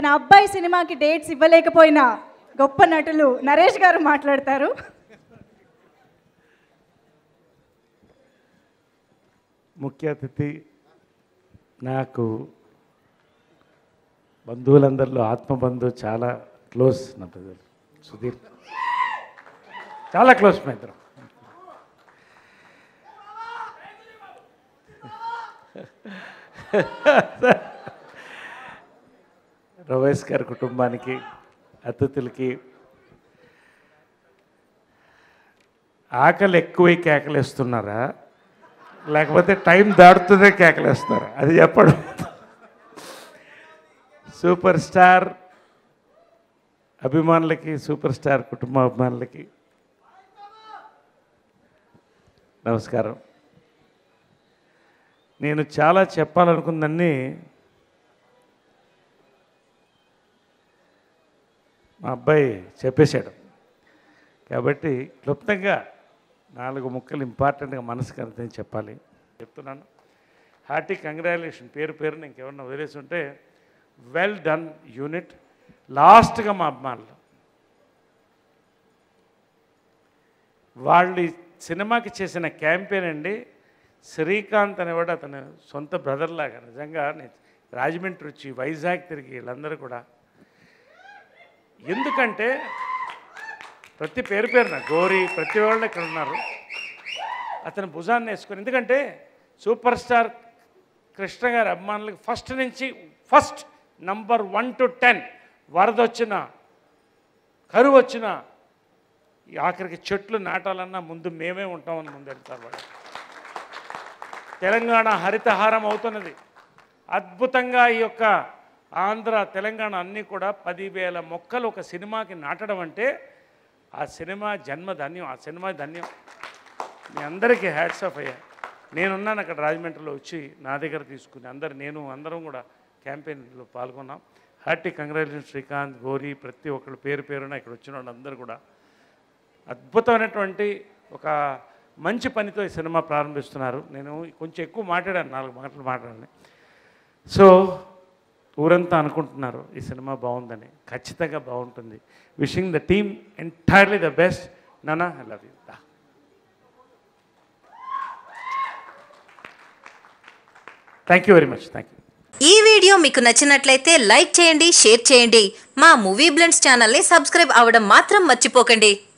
తన అబ్బాయి సినిమాకి డేట్స్ ఇవ్వలేకపోయిన గొప్ప నటులు నరేష్ గారు మాట్లాడతారు ముఖ్య అతిథి నాకు బంధువులందరిలో ఆత్మబంధు చాలా క్లోజ్ నా బ్రదర్ సుధీర్ చాలా క్లోజ్ మా ఇద్దరం రవేష్ గారి కుటుంబానికి అతిథులకి ఆకలి ఎక్కువ కేకలేస్తున్నారా లేకపోతే టైం దాటుతుందే కేకలేస్తారా అది చెప్పడం సూపర్ స్టార్ అభిమానులకి సూపర్ స్టార్ కుటుంబ అభిమానులకి నమస్కారం నేను చాలా చెప్పాలనుకుందన్నీ మా అబ్బాయి చెప్పేశాడు కాబట్టి క్లుప్తంగా నాలుగు ముక్కలు ఇంపార్టెంట్గా మనసుకు అర్థం చెప్పాలి చెప్తున్నాను హార్టీ కంగ్రాచులేషన్ పేరు పేరుని ఇంకేమన్నా వదిలేసి ఉంటే వెల్ డన్ యూనిట్ లాస్ట్గా మా అభిమానులు వాళ్ళు ఈ సినిమాకి చేసిన క్యాంపెయిన్ అండి శ్రీకాంత్ అనేవాడు అతను సొంత బ్రదర్ లాగా నిజంగా నేను రాజమండ్రి వచ్చి వైజాగ్ తిరిగి వీళ్ళందరూ కూడా ఎందుకంటే ప్రతి పేరు పేరున గోరి ప్రతి వాళ్ళు ఇక్కడ ఉన్నారు అతను భుజాన్ని వేసుకొని ఎందుకంటే సూపర్ స్టార్ కృష్ణ గారి అభిమానులకి ఫస్ట్ నుంచి first number one to ten వరద వచ్చిన కరువు వచ్చిన ఈ ఆఖరికి చెట్లు నాటాలన్నా ముందు మేమే ఉంటామని ముందు వెళ్తారు వాళ్ళు తెలంగాణ హరితహారం అవుతున్నది అద్భుతంగా ఈ యొక్క ఆంధ్ర తెలంగాణ అన్నీ కూడా పదివేల మొక్కలు ఒక సినిమాకి నాటడం అంటే ఆ సినిమా జన్మ ధన్యం ఆ సినిమా ధన్యం మీ అందరికీ హ్యాట్స్ ఆఫ్ అయ్యా నేనున్నాను అక్కడ రాజమండ్రిలో వచ్చి నా దగ్గర తీసుకుని అందరు నేను అందరం కూడా క్యాంపెయిన్లో పాల్గొన్నాం హార్టీ కంగ్రాచులేషన్ శ్రీకాంత్ గౌరీ ప్రతి ఒక్కరు పేరు పేరున ఇక్కడ వచ్చిన వాళ్ళందరూ కూడా అద్భుతమైనటువంటి ఒక మంచి పనితో ఈ సినిమా ప్రారంభిస్తున్నారు నేను కొంచెం ఎక్కువ మాట్లాడాను నాలుగు మాటలు మాట్లాడాను సో ఊరంతా అనుకుంటున్నారు ఈ సినిమా బాగుందని ఖచ్చితంగా బాగుంటుంది wishing the team entirely the best నానా I love you thank you very much thank you ఈ వీడియో మీకు నచ్చినట్లయితే లైక్ చేయండి షేర్ చేయండి మా మూవీ బ్లెండ్స్ ఛానల్ని సబ్స్క్రైబ్ అవ్వడం మాత్రం మర్చిపోకండి